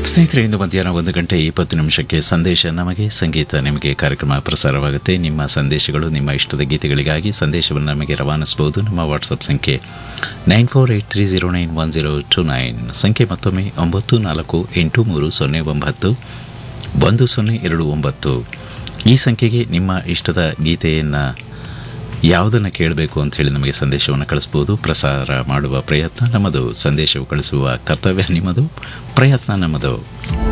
ಸ್ನೇಹಿತರೆ ಇಂದು ಮಧ್ಯಾಹ್ನ ಒಂದು ಗಂಟೆ ಇಪ್ಪತ್ತು ನಿಮಿಷಕ್ಕೆ ಸಂದೇಶ ನಮಗೆ ಸಂಗೀತ ನಿಮಗೆ ಕಾರ್ಯಕ್ರಮ ಪ್ರಸಾರವಾಗುತ್ತೆ ನಿಮ್ಮ ಸಂದೇಶಗಳು ನಿಮ್ಮ ಇಷ್ಟದ ಗೀತೆಗಳಿಗಾಗಿ ಸಂದೇಶವನ್ನು ನಮಗೆ ರವಾನಿಸಬಹುದು ನಮ್ಮ ವಾಟ್ಸಪ್ ಸಂಖ್ಯೆ nine four eight three zero nine one zero two nine ಸಂಖ್ಯೆ ಮತ್ತೊಮ್ಮೆ ಒಂಬತ್ತು ನಾಲ್ಕು ಎಂಟು ಮೂರು ಸೊನ್ನೆ ಒಂಬತ್ತು ಒಂದು ಸೊನ್ನೆ ಎರಡು ಒಂಬತ್ತು ಈ ಸಂಖ್ಯೆಗೆ ನಿಮ್ಮ ಇಷ್ಟದ ಗೀತೆಯನ್ನು ಯಾವುದನ್ನು ಕೇಳಬೇಕು ಅಂತ ಹೇಳಿ ನಮಗೆ ಸಂದೇಶವನ್ನು ಕಳಿಸ್ಬೋದು ಪ್ರಸಾರ ಮಾಡುವ ಪ್ರಯತ್ನ ನಮ್ಮದು ಸಂದೇಶವು ಕಳಿಸುವ ಕರ್ತವ್ಯ ನಿಮ್ಮದು ಪ್ರಯತ್ನ ನಮ್ಮದು